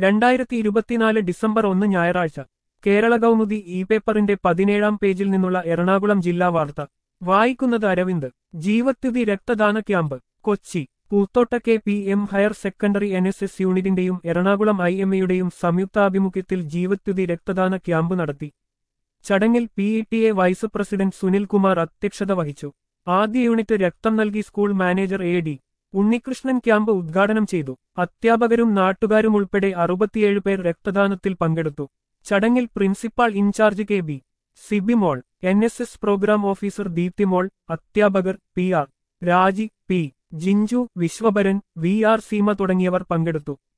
രണ്ടായിരത്തി ഇരുപത്തിനാല് ഡിസംബർ ഒന്ന് ഞായറാഴ്ച കേരള കൗമുദി ഇ പേപ്പറിന്റെ പതിനേഴാം പേജിൽ നിന്നുള്ള എറണാകുളം ജില്ലാ വാർത്ത വായിക്കുന്നത് അരവിന്ദ് ജീവത്യുതി രക്തദാന camp Kochi Poothotta K P M higher secondary N S S യൂണിറ്റിന്റെയും എറണാകുളം ഐ എം എയുടെയും സംയുക്താഭിമുഖ്യത്തിൽ ജീവത്യുതി രക്തദാന ക്യാമ്പ് നടത്തി ചടങ്ങിൽ P E T A vice president Sunilkumar അധ്യക്ഷത വഹിച്ചു ആദ്യ യൂണിറ്റ് രക്തം നൽകി school manager A D Unnikrishnan camp ഉദ്ഘാടനം ചെയ്തു അധ്യാപകരും നാട്ടുകാരും ഉൾപ്പെടെ അറുപത്തിയേഴ് പേർ രക്തദാനത്തിൽ പങ്കെടുത്തു ചടങ്ങിൽ principal incharge K B Sibimol N S S program officer Deepthimol അധ്യാപകർ P R Raji P Jinchu Vishwabharan V R Seema തുടങ്ങിയവർ പങ്കെടുത്തു